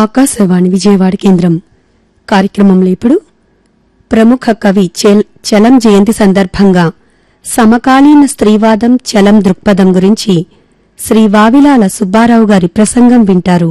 ఆకాశవాణి విజయవాడ కేంద్రం కార్యక్రమంలో ఇప్పుడు ప్రముఖ కవి చెల్- చలం జయంతి సందర్భంగా సమకాలీన స్త్రీవాదం చలం దృక్పథం గురించి శ్రీ వావిలాల సుబ్బారావు గారి ప్రసంగం వింటారు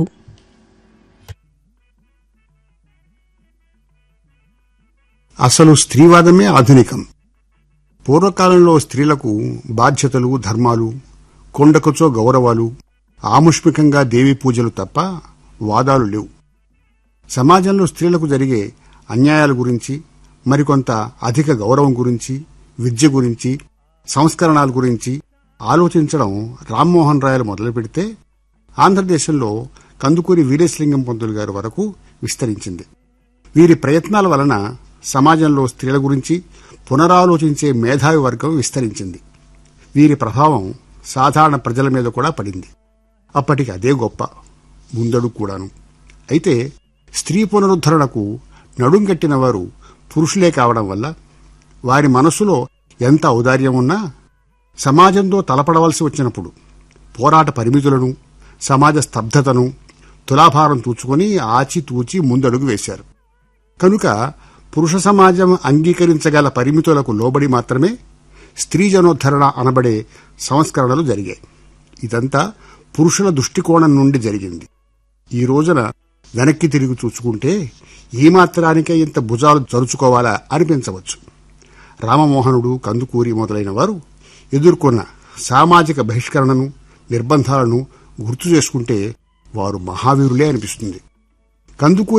అసలు స్త్రీవాదమే ఆధునికం పూర్వకాలంలో స్త్రీలకు బాధ్యతలు ధర్మాలు కొండకొచ్చో గౌరవాలు ఆముష్మికంగా దేవి పూజలు తప్ప వాదాలు లేవు సమాజంలో స్త్రీలకు జరిగే అన్యాయాల గురించి మరికొంత అధిక గౌరవం గురించి విద్య గురించి సంస్కరణల గురించి ఆలోచించడం రామ్మోహన్ రాయలు మొదలు పెడితే ఆంధ్రదేశంలో కందుకూరి వీరేశలింగం పంతులు గారి వరకు విస్తరించింది వీరి ప్రయత్నాల వలన సమాజంలో స్త్రీల గురించి పునరాలోచించే మేధావి వర్గం విస్తరించింది వీరి ప్రభావం సాధారణ ప్రజల మీద కూడా పడింది అప్పటికి అదే గొప్ప ముందడు కూడాను అయితే స్త్రీ పునరుద్ధరణకు నడుంగట్టిన వారు పురుషులే కావడం వల్ల వారి మనసులో ఎంత ఔదార్యం ఉన్నా సమాజంతో తలపడవలసి వచ్చినప్పుడు పోరాట పరిమితులను సమాజ స్తబ్దతను తులాభారం తూచుకొని ఆచితూచి ముందడుగు వేశారు కనుక పురుష సమాజం అంగీకరించగల పరిమితులకు లోబడి మాత్రమే స్త్రీ జనోద్ధరణ అనబడే సంస్కరణలు జరిగాయి ఇదంతా పురుషుల దృష్టికోణం నుండి జరిగింది ఈ రోజున వెనక్కి తిరిగి చూసుకుంటే ఈ మాత్రానికే ఇంత భుజాలు జరుచుకోవాలా అనిపించవచ్చు రామమోహనుడు కందుకూరి మొదలైన వారు ఎదుర్కొన్న సామాజిక బహిష్కరణను నిర్బంధాలను గుర్తు చేసుకుంటే వారు మహావీరులే అనిపిస్తుంది కందుకూరి